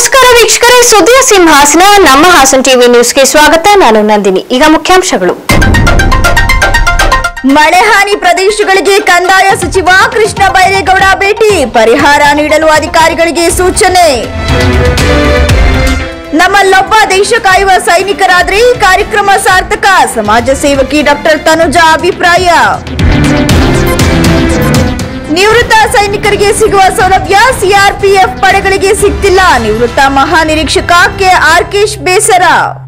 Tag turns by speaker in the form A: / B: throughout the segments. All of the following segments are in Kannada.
A: ನಮಸ್ಕಾರ ವೀಕ್ಷಕರೇ ಸುದ್ದಿಯ ಸಿಂಹಾಸನ ನಮ್ಮ ಹಾಸನ್ ಟಿವಿ ನ್ಯೂಸ್ಗೆ ಸ್ವಾಗತ ನಾನು ನಂದಿನಿ ಈಗ ಮುಖ್ಯಾಂಶಗಳು
B: ಮಳೆ ಹಾನಿ ಪ್ರದೇಶಗಳಿಗೆ ಕಂದಾಯ ಸಚಿವ ಕೃಷ್ಣ ಬೈರೇಗೌಡ ಭೇಟಿ ಪರಿಹಾರ ನೀಡಲು ಅಧಿಕಾರಿಗಳಿಗೆ ಸೂಚನೆ ನಮ್ಮಲ್ಲೊಬ್ಬ ದೇಶ ಕಾಯುವ ಸೈನಿಕರಾದ್ರೆ ಈ ಕಾರ್ಯಕ್ರಮ ಸಾರ್ಥಕ ಸಮಾಜ ಸೇವಕಿ ಡಾಕ್ಟರ್ ತನುಜಾ ಅಭಿಪ್ರಾಯ ನಿವೃತ್ತ ಸೈನಿಕರಿಗೆ ಸಿಗುವ ಸೌಲಭ್ಯ ಸಿಆರ್ಪಿಎಫ್ ಪಡೆಗಳಿಗೆ ಸಿಗ್ತಿಲ್ಲ ನಿವೃತ್ತ ಮಹಾನಿರೀಕ್ಷಕ ಕೆ ಆರ್ಕೇಶ್ ಬೇಸರ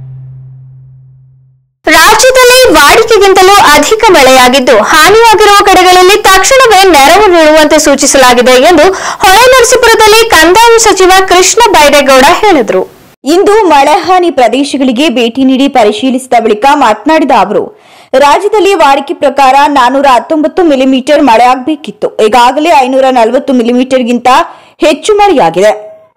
A: ರಾಜ್ಯದಲ್ಲಿ ವಾಡಿಕೆಗಿಂತಲೂ ಅಧಿಕ ಮಳೆಯಾಗಿದ್ದು ಹಾನಿಯಾಗಿರುವ ಕಡೆಗಳಲ್ಲಿ ತಕ್ಷಣವೇ ನೆರವು ನೀಡುವಂತೆ ಸೂಚಿಸಲಾಗಿದೆ ಎಂದು ಹೊಳೆನರಸೀಪುರದಲ್ಲಿ ಕಂದಾಯ ಸಚಿವ ಕೃಷ್ಣ ಬೈರೇಗೌಡ ಹೇಳಿದರು
B: ಇಂದು ಮಳೆ ಹಾನಿ ಪ್ರದೇಶಗಳಿಗೆ ಭೇಟಿ ನೀಡಿ ಪರಿಶೀಲಿಸಿದ ಬಳಿಕ ಮಾತನಾಡಿದ ಅವರು ರಾಜ್ಯದಲ್ಲಿ ವಾಡಿಕೆ ಪ್ರಕಾರ ನಾನೂರ ಹತ್ತೊಂಬತ್ತು ಮಿಲಿಮೀಟರ್ ಮಳೆಯಾಗಬೇಕಿತ್ತು ಈಗಾಗಲೇ ಐನೂರ ನಲವತ್ತು ಮಿಲಿಮೀಟರ್ಗಿಂತ ಹೆಚ್ಚು ಮಳೆಯಾಗಿದೆ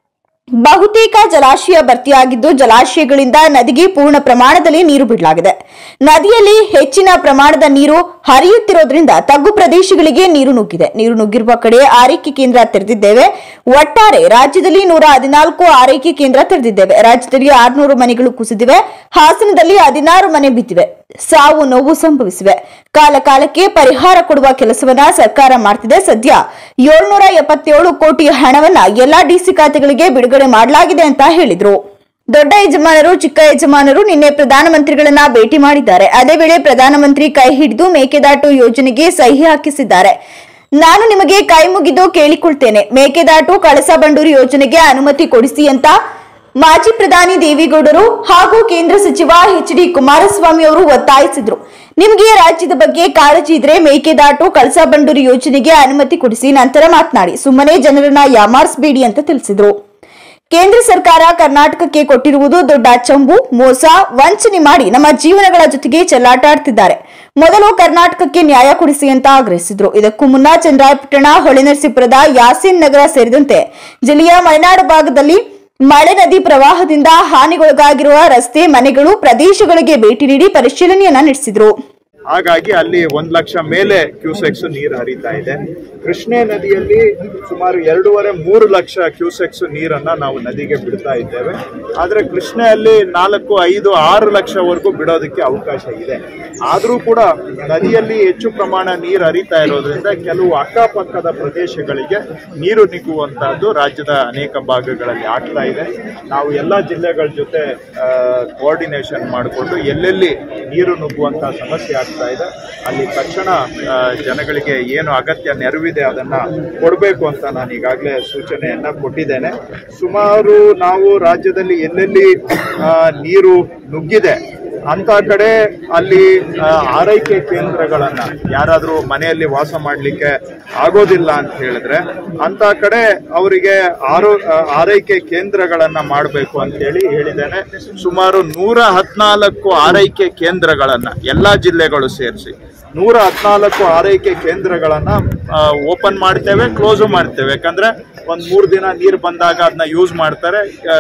B: ಬಹುತೇಕ ಜಲಾಶಯ ಭರ್ತಿಯಾಗಿದ್ದು ಜಲಾಶಯಗಳಿಂದ ನದಿಗೆ ಪೂರ್ಣ ಪ್ರಮಾಣದಲ್ಲಿ ನೀರು ಬಿಡಲಾಗಿದೆ ನದಿಯಲ್ಲಿ ಹೆಚ್ಚಿನ ಪ್ರಮಾಣದ ನೀರು ಹರಿಯುತ್ತಿರೋದ್ರಿಂದ ತಗ್ಗು ಪ್ರದೇಶಗಳಿಗೆ ನೀರು ನುಗ್ಗಿದೆ ನೀರು ನುಗ್ಗಿರುವ ಕಡೆ ಆರೈಕೆ ಕೇಂದ್ರ ತೆರೆದಿದ್ದೇವೆ ಒಟ್ಟಾರೆ ರಾಜ್ಯದಲ್ಲಿ ನೂರ ಹದಿನಾಲ್ಕು ಆರೈಕೆ ಕೇಂದ್ರ ತೆರೆದಿದ್ದೇವೆ ರಾಜ್ಯದಲ್ಲಿ ಆರುನೂರು ಮನೆಗಳು ಕುಸಿದಿವೆ ಹಾಸನದಲ್ಲಿ ಹದಿನಾರು ಮನೆ ಬಿದ್ದಿವೆ ಸಾವು ನೋವು ಸಂಭವಿಸಿವೆ ಕಾಲ ಕಾಲಕ್ಕೆ ಪರಿಹಾರ ಕೊಡುವ ಕೆಲಸವನ್ನ ಸರ್ಕಾರ ಮಾಡ್ತಿದೆ ಸದ್ಯ ಏಳ್ನೂರ ಎಪ್ಪತ್ತೇಳು ಕೋಟಿ ಹಣವನ್ನ ಎಲ್ಲಾ ಡಿಸಿ ಖಾತೆಗಳಿಗೆ ಬಿಡುಗಡೆ ಮಾಡಲಾಗಿದೆ ಅಂತ ಹೇಳಿದ್ರು ದೊಡ್ಡ ಯಜಮಾನರು ಚಿಕ್ಕ ಯಜಮಾನರು ನಿನ್ನೆ ಪ್ರಧಾನಮಂತ್ರಿಗಳನ್ನ ಭೇಟಿ ಮಾಡಿದ್ದಾರೆ ಅದೇ ವೇಳೆ ಪ್ರಧಾನಮಂತ್ರಿ ಕೈ ಹಿಡಿದು ಮೇಕೆದಾಟು ಯೋಜನೆಗೆ ಸಹಿ ಹಾಕಿಸಿದ್ದಾರೆ ನಾನು ನಿಮಗೆ ಕೈ ಮುಗಿದು ಕೇಳಿಕೊಳ್ತೇನೆ ಮೇಕೆದಾಟು ಕಳಸಾ ಬಂಡೂರಿ ಯೋಜನೆಗೆ ಅನುಮತಿ ಕೊಡಿಸಿ ಅಂತ ಮಾಜಿ ಪ್ರಧಾನಿ ದೇವೇಗೌಡರು ಹಾಗೂ ಕೇಂದ್ರ ಸಚಿವ ಎಚ್ ಡಿ ಕುಮಾರಸ್ವಾಮಿ ಅವರು ಒತ್ತಾಯಿಸಿದ್ರು ನಿಮಗೆ ರಾಜ್ಯದ ಬಗ್ಗೆ ಕಾಳಜಿ ಇದ್ರೆ ಮೇಕೆದಾಟು ಕಳಸಾ ಬಂಡೂರಿ ಯೋಜನೆಗೆ ಅನುಮತಿ ಕೊಡಿಸಿ ನಂತರ ಮಾತನಾಡಿ ಸುಮ್ಮನೆ ಜನರನ್ನ ಯಾಮಾರಿಸಬೇಡಿ ಅಂತ ತಿಳಿಸಿದ್ರು ಕೇಂದ್ರ ಸರ್ಕಾರ ಕರ್ನಾಟಕಕ್ಕೆ ಕೊಟ್ಟಿರುವುದು ದೊಡ್ಡ ಚಂಬು ಮೋಸ ವಂಚನೆ ಮಾಡಿ ನಮ್ಮ ಜೀವನಗಳ ಜೊತೆಗೆ ಚೆಲ್ಲಾಟ ಆಡ್ತಿದ್ದಾರೆ ಮೊದಲು ಕರ್ನಾಟಕಕ್ಕೆ ನ್ಯಾಯ ಕೊಡಿಸಿ ಅಂತ ಆಗ್ರಹಿಸಿದ್ರು ಇದಕ್ಕೂ ಮುನ್ನ ಚಂದ್ರಾಯಪಟ್ಟಣ ಹೊಳೆನರಸೀಪುರದ ಯಾಸೀನ್ ನಗರ ಸೇರಿದಂತೆ ಜಿಲ್ಲೆಯ ಮಲೆನಾಡು ಭಾಗದಲ್ಲಿ ಮಳೆ ನದಿ ಪ್ರವಾಹದಿಂದ ಹಾನಿಗೊಳಗಾಗಿರುವ ರಸ್ತೆ ಮನೆಗಳು ಪ್ರದೇಶಗಳಿಗೆ ಭೇಟಿ ನೀಡಿ ಪರಿಶೀಲನೆಯನ್ನ ನಡೆಸಿದ್ರು
C: ಹಾಗಾಗಿ ಅಲ್ಲಿ ಒಂದ್ ಲಕ್ಷ ಮೇಲೆ ಕ್ಯೂಸೆಕ್ಸ್ ನೀರು ಹರಿತಾ ಇದೆ ಕೃಷ್ಣೆ ನದಿಯಲ್ಲಿ ಸುಮಾರು ಎರಡೂವರೆ ಮೂರು ಲಕ್ಷ ಕ್ಯೂಸೆಕ್ಸ್ ನೀರನ್ನ ನಾವು ನದಿಗೆ ಬಿಡ್ತಾ ಇದ್ದೇವೆ ಆದ್ರೆ ಕೃಷ್ಣೆಯಲ್ಲಿ ನಾಲ್ಕು ಐದು ಆರು ಲಕ್ಷವರೆಗೂ ಬಿಡೋದಕ್ಕೆ ಅವಕಾಶ ಇದೆ ಆದ್ರೂ ಕೂಡ ನದಿಯಲ್ಲಿ ಹೆಚ್ಚು ಪ್ರಮಾಣ ನೀರು ಹರಿತಾ ಇರೋದ್ರಿಂದ ಕೆಲವು ಅಕ್ಕಪಕ್ಕದ ಪ್ರದೇಶಗಳಿಗೆ ನೀರು ನಿಗ್ಗುವಂತಹದ್ದು ರಾಜ್ಯದ ಅನೇಕ ಭಾಗಗಳಲ್ಲಿ ಆಗ್ತಾ ಇದೆ ನಾವು ಎಲ್ಲಾ ಜಿಲ್ಲೆಗಳ ಜೊತೆ ಕೋಆರ್ಡಿನೇಷನ್ ಮಾಡಿಕೊಂಡು ಎಲ್ಲೆಲ್ಲಿ ನೀರು ನುಗ್ಗುವಂತಹ ಸಮಸ್ಯೆ ಆಗ್ತಾ ಇದೆ ಅಲ್ಲಿ ತಕ್ಷಣ ಆ, ಜನಗಳಿಗೆ ಏನು ಅಗತ್ಯ ನೆರವಿದೆ ಅದನ್ನ ಕೊಡಬೇಕು ಅಂತ ನಾನು ಈಗಾಗಲೇ ಸೂಚನೆಯನ್ನ ಕೊಟ್ಟಿದ್ದೇನೆ ಸುಮಾರು ನಾವು ರಾಜ್ಯದಲ್ಲಿ ಎಲ್ಲೆಲ್ಲಿ ಆ, ನೀರು ನುಗ್ಗಿದೆ ಅಂತ ಕಡೆ ಅಲ್ಲಿ ಆ, ಆರೈಕೆ ಕೇಂದ್ರಗಳನ್ನ ಯಾರಾದ್ರೂ ಮನೆಯಲ್ಲಿ ವಾಸ ಮಾಡ್ಲಿಕ್ಕೆ ಆಗೋದಿಲ್ಲ ಅಂತ ಹೇಳಿದ್ರೆ ಅಂತ ಕಡೆ ಅವರಿಗೆ ಆರೋ ಆ, ಆರೈಕೆ ಕೇಂದ್ರಗಳನ್ನ ಮಾಡಬೇಕು ಅಂತ ಹೇಳಿ ಹೇಳಿದ್ದೇನೆ ಸುಮಾರು ನೂರ ಹದಿನಾಲ್ಕು ಆರೈಕೆ ಕೇಂದ್ರಗಳನ್ನ ಎಲ್ಲಾ ಜಿಲ್ಲೆಗಳು ಸೇರಿಸಿ ನೂರ ಹದಿನಾಲ್ಕು ಆರೈಕೆ ಕೇಂದ್ರಗಳನ್ನ ಓಪನ್ ಮಾಡ್ತೇವೆ ಕ್ಲೋಸು ಮಾಡ್ತೇವೆ ಯಾಕಂದ್ರೆ ಒಂದ್ ಮೂರು ದಿನ ನೀರು ಬಂದಾಗ ಅದನ್ನ ಯೂಸ್ ಮಾಡ್ತಾರೆ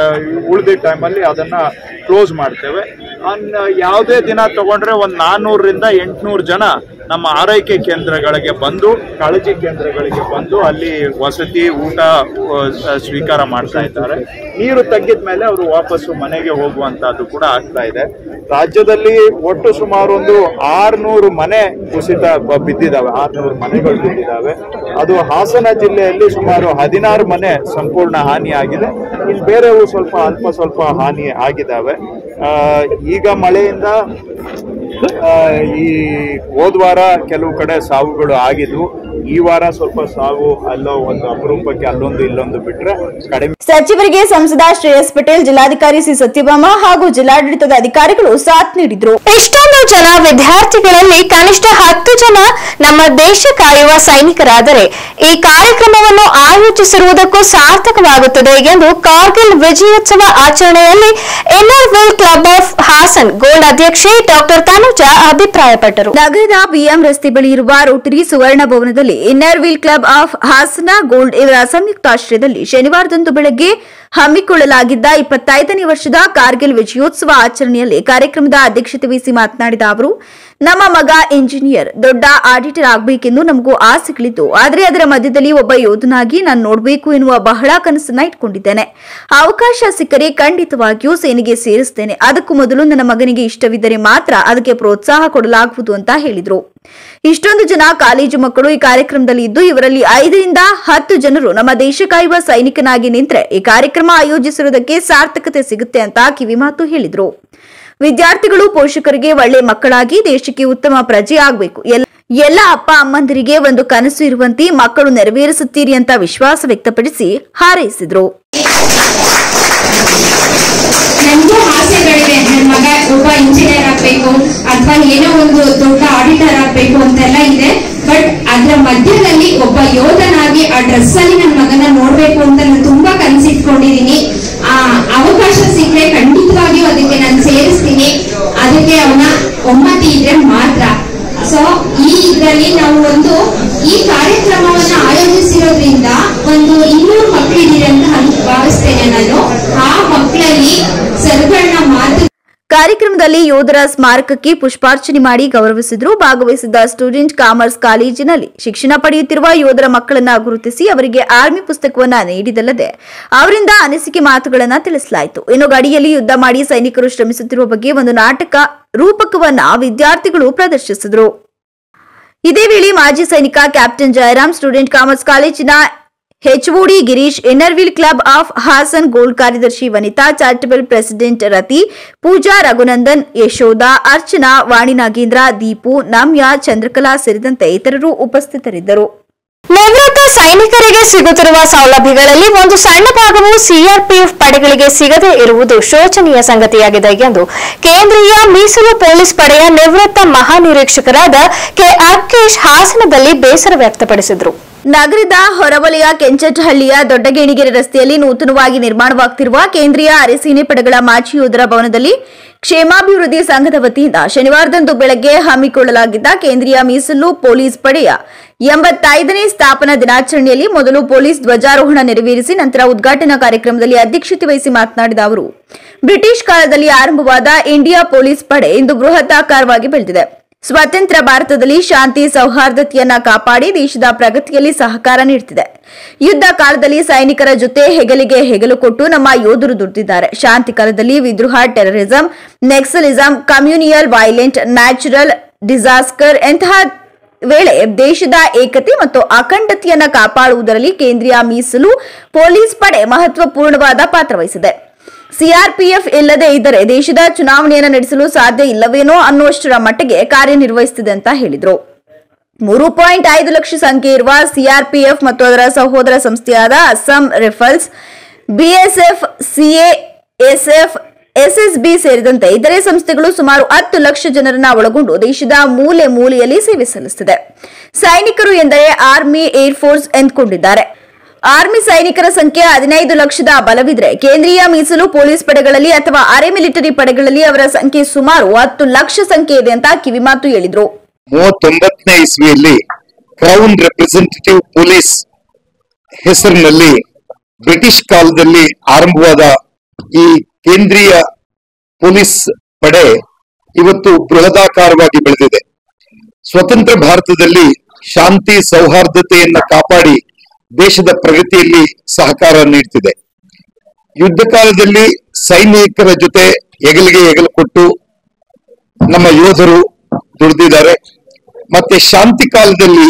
C: ಉಳಿದ ಟೈಮಲ್ಲಿ ಅದನ್ನ ಕ್ಲೋಸ್ ಮಾಡ್ತೇವೆ ಅನ್ ಯಾವುದೇ ದಿನ ತಗೊಂಡ್ರೆ ಒಂದ್ ನಾನ್ನೂರರಿಂದ ಎಂಟುನೂರು ಜನ ನಮ್ಮ ಆರೈಕೆ ಕೇಂದ್ರಗಳಿಗೆ ಬಂದು ಕಾಳಜಿ ಕೇಂದ್ರಗಳಿಗೆ ಬಂದು ಅಲ್ಲಿ ವಸತಿ ಊಟ ಆ, ಸ- ಸ್ವೀಕಾರ ಮಾಡ್ತಾ ಇದ್ದಾರೆ ನೀರು ತಗ್ಗಿದ ಮೇಲೆ ಅವರು ವಾಪಸ್ಸು ಮನೆಗೆ ಹೋಗುವಂತಹದ್ದು ಕೂಡ ಆಗ್ತಾ ಇದೆ ರಾಜ್ಯದಲ್ಲಿ ಒಟ್ಟು ಸುಮಾರು ಒಂದು ಆರ್ನೂರು ಮನೆ ಕುಸಿತ ಬ- ಬಿದ್ದಿದಾವೆ ಆರ್ನೂರು ಮನೆಗಳು ಬಿದ್ದಿದ್ದಾವೆ ಅದು ಹಾಸನ ಜಿಲ್ಲೆಯಲ್ಲಿ ಸುಮಾರು ಹದಿನಾರು ಮನೆ ಸಂಪೂರ್ಣ ಹಾನಿ ಆಗಿದೆ ಇಲ್ಲಿ ಬೇರೆವು ಸ್ವಲ್ಪ ಅಲ್ಪ ಸ್ವಲ್ಪ ಹಾನಿ ಆಗಿದ್ದಾವೆ ಆ, ಈಗ ಮಳೆಯಿಂದ ಆ, ಈ ಹೋದ್ ವಾರ ಕೆಲವು ಕಡೆ ಸಾವುಗಳು ಆಗಿದ್ವು ಈ ವಾರ ಸ್ವಲ್ಪ ಸಾವು ಅಲ್ಲೋ ಒಂದು ಅಪರೂಪಕ್ಕೆ ಅಲ್ಲೊಂದು ಇಲ್ಲೊಂದು ಬಿಟ್ರೆ ಕಡಿಮೆ
B: ಸಚಿವರಿಗೆ ಸಂಸದ ಶ್ರೇಯಸ್ ಪಟೇಲ್ ಜಿಲ್ಲಾಧಿಕಾರಿ ಸಿ ಸತ್ಯಭಾಮ ಹಾಗೂ ಜಿಲ್ಲಾಡಳಿತದ ಅಧಿಕಾರಿಗಳು ಸಾಥ್ ನೀಡಿದ್ರು
A: ಇಷ್ಟೊಂದು ಜನ ವಿದ್ಯಾರ್ಥಿಗಳಲ್ಲಿ ಕನಿಷ್ಠ ಹತ್ತು ಜನ ನಮ್ಮ ದೇಶ ಕಾಯುವ ಸೈನಿಕರಾದರೆ ಈ ಕಾರ್ಯಕ್ರಮವನ್ನು ಆಯೋಜಿಸಿರುವುದಕ್ಕೂ ಸಾರ್ಥಕವಾಗುತ್ತದೆ ಎಂದು ಕಾರ್ಗಿಲ್ ವಿಜಯೋತ್ಸವ ಆಚರಣೆಯಲ್ಲಿ inner wheel club of Hassan gold ಅಧ್ಯಕ್ಷೆ ಡಾಕ್ಟರ್ ತನುಜಾ ಅಭಿಪ್ರಾಯಪಟ್ಟರು
B: ನಗರದ ಬಿಎಂ ರಸ್ತೆ ಬಳಿ ಇರುವ ರೋಟರಿ ಸುವರ್ಣ ಭವನದಲ್ಲಿ inner wheel club of Hassan gold ಇವರ ಸಂಯುಕ್ತಾಶ್ರಯದಲ್ಲಿ ಶನಿವಾರದಂದು ಬೆಳಗ್ಗೆ ಹಮ್ಮಿಕೊಳ್ಳಲಾಗಿದ್ದ ಇಪ್ಪತ್ತೈದನೇ ವರ್ಷದ ಕಾರ್ಗಿಲ್ ವಿಜಯೋತ್ಸವ ಆಚರಣೆಯಲ್ಲಿ ಕಾರ್ಯಕ್ರಮದ ಅಧ್ಯಕ್ಷತೆ ವಹಿಸಿ ಮಾತನಾಡಿದ ಅವರು ನಮ್ಮ ಮಗ ಇಂಜಿನಿಯರ್ ದೊಡ್ಡ ಆಡಿಟರ್ ಆಗಬೇಕೆಂದು ನಮಗೂ ಆಸೆಗಳಿದ್ದು ಆದರೆ ಅದರ ಮಧ್ಯದಲ್ಲಿ ಒಬ್ಬ ಯೋಧನಾಗಿ ನಾನು ನೋಡಬೇಕು ಎನ್ನುವ ಬಹಳ ಕನಸನ್ನ ಇಟ್ಕೊಂಡಿದ್ದೇನೆ ಅವಕಾಶ ಸಿಕ್ಕರೆ ಖಂಡಿತವಾಗಿಯೂ ಸೇನೆಗೆ ಸೇರಿಸ್ತೇನೆ ಅದಕ್ಕೂ ಮೊದಲು ನನ್ನ ಮಗನಿಗೆ ಇಷ್ಟವಿದ್ದರೆ ಮಾತ್ರ ಅದಕ್ಕೆ ಪ್ರೋತ್ಸಾಹ ಕೊಡಲಾಗುವುದು ಅಂತ ಹೇಳಿದ್ರು ಇಷ್ಟೊಂದು ಜನ ಕಾಲೇಜು ಮಕ್ಕಳು ಈ ಕಾರ್ಯಕ್ರಮದಲ್ಲಿ ಇದ್ದು ಇವರಲ್ಲಿ ಐದರಿಂದ ಹತ್ತು ಜನರು ನಮ್ಮ ದೇಶ ಕಾಯುವ ಸೈನಿಕನಾಗಿ ನಿಂತ್ರೆ ಈ ಕಾರ್ಯಕ್ರಮ ಆಯೋಜಿಸಿರುವುದಕ್ಕೆ ಸಾರ್ಥಕತೆ ಸಿಗುತ್ತೆ ಅಂತ ಕಿವಿಮಾತು ಹೇಳಿದ್ರು ವಿದ್ಯಾರ್ಥಿಗಳು ಪೋಷಕರಿಗೆ ಒಳ್ಳೆ ಮಕ್ಕಳಾಗಿ ದೇಶಕ್ಕೆ ಉತ್ತಮ ಪ್ರಜೆ ಆಗಬೇಕು ಎಲ್ಲ ಅಪ್ಪ ಅಮ್ಮಂದಿರಿಗೆ ಒಂದು ಕನಸು ಇರುವಂತೆ ಮಕ್ಕಳು ನೆರವೇರಿಸುತ್ತೀರಿ ಅಂತ ವಿಶ್ವಾಸ ವ್ಯಕ್ತಪಡಿಸಿ ಹಾರೈಸಿದ್ರು
D: ನನಗೂ ಆಸೆಗಳಿವೆ ನನ್ನ ಮಗ ಒಬ್ಬ ಇಂಜಿನಿಯರ್ ಆಗ್ಬೇಕು ಅಥವಾ ಏನೋ ಒಂದು ದೊಡ್ಡ ಆಡಿಟರ್ ಆಗ್ಬೇಕು ಅಂತೆಲ್ಲ ಇದೆ ಬಟ್ ಅದ್ರ ಮಧ್ಯದಲ್ಲಿ ಒಬ್ಬ ಯೋಧನಾಗಿ ಆ ಡ್ರೆಸ್ ಅಲ್ಲಿ ನನ್ನ ಮಗನ ನೋಡ್ಬೇಕು ಅಂತ ನಾನು ತುಂಬಾ ಕನ್ಸಿಟ್ಕೊಂಡಿದೀನಿ ಆ ಅವಕಾಶ ಸಿಕ್ಕರೆ ಖಂಡಿತವಾಗಿಯೂ ಅದಕ್ಕೆ ನಾನು ಸೇರಿಸ್ತೀನಿ ಅದಕ್ಕೆ ಅವನ ಒಮ್ಮತಿ ಇದ್ರೆ ಮಾತ್ರ ಸೊ ಈ ಇದರಲ್ಲಿ ನಾವು ಒಂದು ಈ ಕಾರ್ಯಕ್ರಮವನ್ನ ಆಯೋಜಿಸಿರೋದ್ರಿಂದ ಒಂದು ಇನ್ನೂರು ಮಕ್ಕಳಿದ್ದೀರಿ ಅಂತ ಅನ್- ಭಾವಿಸ್ತೇನೆ ನಾನು ಆ ಮಕ್ಕಳಲ್ಲಿ ಸರ್ಗಳನ್ನ ಮಾತು
B: ಕಾರ್ಯಕ್ರಮದಲ್ಲಿ ಯೋಧರ ಸ್ಮಾರಕಕ್ಕೆ ಪುಷ್ಪಾರ್ಚನೆ ಮಾಡಿ ಗೌರವಿಸಿದ್ರು ಭಾಗವಹಿಸಿದ್ದ ಸ್ಟೂಡೆಂಟ್ ಕಾಮರ್ಸ್ ಕಾಲೇಜಿನಲ್ಲಿ ಶಿಕ್ಷಣ ಪಡೆಯುತ್ತಿರುವ ಯೋಧರ ಮಕ್ಕಳನ್ನ ಗುರುತಿಸಿ ಅವರಿಗೆ ಆರ್ಮಿ ಪುಸ್ತಕವನ್ನ ನೀಡಿದಲ್ಲದೆ ಅವರಿಂದ ಅನಿಸಿಕೆ ಮಾತುಗಳನ್ನ ತಿಳಿಸಲಾಯಿತು ಇನ್ನು ಗಡಿಯಲ್ಲಿ ಯುದ್ಧ ಮಾಡಿ ಸೈನಿಕರು ಶ್ರಮಿಸುತ್ತಿರುವ ಬಗ್ಗೆ ಒಂದು ನಾಟಕ ರೂಪಕವನ್ನ ವಿದ್ಯಾರ್ಥಿಗಳು ಪ್ರದರ್ಶಿಸಿದ್ರು ಇದೇ ವೇಳೆ ಮಾಜಿ ಸೈನಿಕ ಕ್ಯಾಪ್ಟನ್ ಜಯರಾಮ್ ಸ್ಟೂಡೆಂಟ್ ಕಾಮರ್ಸ್ ಕಾಲೇಜಿನ HOD Girish inner wheel club of Hassan gold ಕಾರ್ಯದರ್ಶಿ ವನಿತಾ ಚಾರಿಟಬಲ್ ಪ್ರೆಸಿಡೆಂಟ್ ರತಿ ಪೂಜಾ ರಘುನಂದನ್ ಯಶೋಧ ಅರ್ಚನಾ ವಾಣಿ ನಾಗೇಂದ್ರ ದೀಪು ನಮ್ಯ ಚಂದ್ರಕಲಾ ಸೇರಿದಂತೆ ಇತರರು ಉಪಸ್ಥಿತರಿದ್ದರು
A: ನಿವೃತ್ತ ಸೈನಿಕರಿಗೆ ಸಿಗುತ್ತಿರುವ ಸೌಲಭ್ಯಗಳಲ್ಲಿ ಒಂದು ಸಣ್ಣ ಭಾಗವು ಸಿಆರ್ಪಿಎಫ್ ಪಡೆಗಳಿಗೆ ಸಿಗದೇ ಇರುವುದು ಶೋಚನೀಯ ಸಂಗತಿಯಾಗಿದೆ ಎಂದು ಕೇಂದ್ರೀಯ ಮೀಸಲು ಪೊಲೀಸ್ ಪಡೆಯ ನಿವೃತ್ತ ಮಹಾನಿರೀಕ್ಷಕರಾದ ಕೆ ಅರ್ಕೇಶ್ ಹಾಸನದಲ್ಲಿ ಬೇಸರ ವ್ಯಕ್ತಪಡಿಸಿದರು
B: ನಗರದ ಹೊರವಲಯ ಕೆಂಚಟ್ಟಹಳ್ಳಿಯ ದೊಡ್ಡಗೇಣಿಗೆರೆ ರಸ್ತೆಯಲ್ಲಿ ನೂತನವಾಗಿ ನಿರ್ಮಾಣವಾಗುತ್ತಿರುವ ಕೇಂದ್ರೀಯ ಅರೆಸೇನೆ ಪಡೆಗಳ ಮಾಜಿ ಯೋಧರ ಭವನದಲ್ಲಿ ಕ್ಷೇಮಾಭಿವೃದ್ಧಿ ಸಂಘದ ವತಿಯಿಂದ ಶನಿವಾರದಂದು ಬೆಳಗ್ಗೆ ಹಮ್ಮಿಕೊಳ್ಳಲಾಗಿದ್ದ ಕೇಂದ್ರೀಯ ಮೀಸಲು ಪೊಲೀಸ್ ಪಡೆಯ ಎಂಬತ್ತೈದನೇ ಸ್ಥಾಪನಾ ದಿನಾಚರಣೆಯಲ್ಲಿ ಮೊದಲು ಪೊಲೀಸ್ ಧ್ವಜಾರೋಹಣ ನೆರವೇರಿಸಿ ನಂತರ ಉದ್ಘಾಟನಾ ಕಾರ್ಯಕ್ರಮದಲ್ಲಿ ಅಧ್ಯಕ್ಷತೆ ವಹಿಸಿ ಮಾತನಾಡಿದ ಅವರು ಬ್ರಿಟಿಷ್ ಕಾಲದಲ್ಲಿ ಆರಂಭವಾದ ಇಂಡಿಯಾ ಪೊಲೀಸ್ ಪಡೆ ಇಂದು ಬೃಹತ್ತಾಕಾರವಾಗಿ ಬೆಳೆದಿದೆ ಸ್ವತಂತ್ರ ಭಾರತದಲ್ಲಿ ಶಾಂತಿ ಸೌಹಾರ್ದತೆಯನ್ನ ಕಾಪಾಡಿ ದೇಶದ ಪ್ರಗತಿಯಲ್ಲಿ ಸಹಕಾರ ನೀಡುತ್ತಿದೆ ಯುದ್ಧ ಕಾಲದಲ್ಲಿ ಸೈನಿಕರ ಜೊತೆ ಹೆಗಲಿಗೆ ಹೆಗಲು ಕೊಟ್ಟು ನಮ್ಮ ಯೋಧರು ದುಡಿದಿದ್ದಾರೆ ಶಾಂತಿ ಕಾಲದಲ್ಲಿ ವಿದ್ರೋಹ terrorism naxalism communal violent natural disaster ಎಂತಹ ವೇಳೆ ದೇಶದ ಏಕತೆ ಮತ್ತು ಅಖಂಡತೆಯನ್ನ ಕಾಪಾಡುವುದರಲ್ಲಿ ಕೇಂದ್ರೀಯ ಮೀಸಲು ಪೊಲೀಸ್ ಪಡೆ ಮಹತ್ವಪೂರ್ಣವಾದ ಪಾತ್ರ ವಹಿಸಿದೆ ಸಿಆರ್ಪಿಎಫ್ ಇಲ್ಲದೆ ಇದ್ದರೆ ದೇಶದ ಚುನಾವಣೆಯನ್ನು ನಡೆಸಲು ಸಾಧ್ಯ ಇಲ್ಲವೇನೋ ಅನ್ನುವಷ್ಟರ ಮಟ್ಟಿಗೆ ಕಾರ್ಯನಿರ್ವಹಿಸುತ್ತಿದೆ ಅಂತ ಹೇಳಿದ್ರು ಮೂರು ಪಾಯಿಂಟ್ ಐದು ಲಕ್ಷ ಸಂಖ್ಯೆ ಇರುವ ಸಿಆರ್ಪಿಎಫ್ ಮತ್ತು ಅದರ ಸಹೋದರ ಸಂಸ್ಥೆಯಾದ Assam rifles BSF CASF SSB ಸೇರಿದಂತೆ ಇತರೆ ಸಂಸ್ಥೆಗಳು ಸುಮಾರು ಹತ್ತು ಲಕ್ಷ ಜನರನ್ನ ಒಳಗೊಂಡು ದೇಶದ ಮೂಲೆ ಮೂಲೆಯಲ್ಲಿ ಸೇವೆ ಸಲ್ಲಿಸುತ್ತಿದೆ ಸೈನಿಕರು ಎಂದರೆ ಆರ್ಮಿ ಏರ್ ಫೋರ್ಸ್ ಎಂದುಕೊಂಡಿದ್ದಾರೆ ಆರ್ಮಿ ಸೈನಿಕರ ಸಂಖ್ಯೆ ಹದಿನೈದು ಲಕ್ಷದ ಬಲವಿದ್ರೆ ಕೇಂದ್ರೀಯ ಮೀಸಲು ಪೊಲೀಸ್ ಪಡೆಗಳಲ್ಲಿ ಅಥವಾ ಅರೆ ಮಿಲಿಟರಿ ಪಡೆಗಳಲ್ಲಿ ಅವರ ಸಂಖ್ಯೆ ಸುಮಾರು ಹತ್ತು ಲಕ್ಷ ಸಂಖ್ಯೆ ಇದೆ ಅಂತ ಕಿವಿಮಾತು ಹೇಳಿದ್ರು
E: ಮೂವತ್ತೊಂಬತ್ತನೇ ಇಸ್ವಿಯಲ್ಲಿ ಕ್ರೌನ್ ರೆಪ್ರೆಸೆಂಟೇಟಿವ್ ಪೊಲೀಸ್ ಹೆಸರಿನಲ್ಲಿ ಬ್ರಿಟಿಷ್ ಕಾಲದಲ್ಲಿ ಆರಂಭವಾದ ಈ ಕೇಂದ್ರೀಯ ಪೊಲೀಸ್ ಪಡೆ ಇವತ್ತು ಬೃಹದಾಕಾರವಾಗಿ ಬೆಳೆದಿದೆ ಸ್ವತಂತ್ರ ಭಾರತದಲ್ಲಿ ಶಾಂತಿ ಸೌಹಾರ್ದತೆಯನ್ನ ಕಾಪಾಡಿ ದೇಶದ ಪ್ರಗತಿಯಲ್ಲಿ ಸಹಕಾರ ನೀಡ್ತಿದೆ ಯುದ್ಧ ಕಾಲದಲ್ಲಿ ಸೈನಿಕರ ಜೊತೆ ಹೆಗಲಿಗೆ ಹೆಗಲು ಕೊಟ್ಟು ನಮ್ಮ ಯೋಧರು ದುಡಿದಿದ್ದಾರೆ ಮತ್ತೆ ಶಾಂತಿ ಕಾಲದಲ್ಲಿ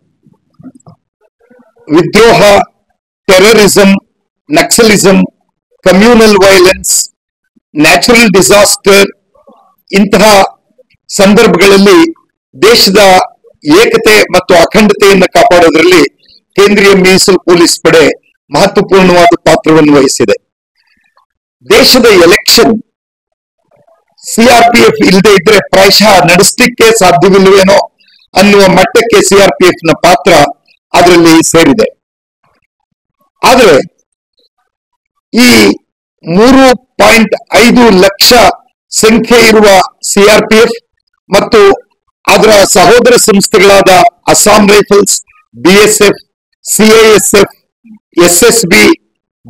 E: ವಿದ್ರೋಹ terrorism naxalism communal violence natural disaster ಇಂತಹ ಸಂದರ್ಭಗಳಲ್ಲಿ ದೇಶದ ಏಕತೆ ಮತ್ತು ಅಖಂಡತೆಯನ್ನು ಕಾಪಾಡೋದ್ರಲ್ಲಿ ಕೇಂದ್ರೀಯ ಮೀಸಲು ಪೊಲೀಸ್ ಪಡೆ ಮಹತ್ವಪೂರ್ಣವಾದ ಪಾತ್ರವನ್ನು ವಹಿಸಿದೆ ದೇಶದ ಎಲೆಕ್ಷನ್ ಸಿಆರ್ಪಿಎಫ್ ಇಲ್ಲದೆ ಇದ್ರೆ ಪ್ರಾಯಶಃ ನಡೆಸಲಿಕ್ಕೆ ಸಾಧ್ಯವಿಲ್ಲವೇನೋ ಅನ್ನುವ ಮಟ್ಟಕ್ಕೆ ಸಿಆರ್ಪಿಎಫ್ ನ ಪಾತ್ರ ಅದರಲ್ಲಿ ಸೇರಿದೆ ಆದರೆ ಈ ಮೂರು ಪಾಯಿಂಟ್ ಐದು ಲಕ್ಷ ಸಂಖ್ಯೆ ಇರುವ ಸಿಆರ್ಪಿಎಫ್ ಮತ್ತು ಅದರ ಸಹೋದರ ಸಂಸ್ಥೆಗಳಾದ Assam rifles BSF CISF SSB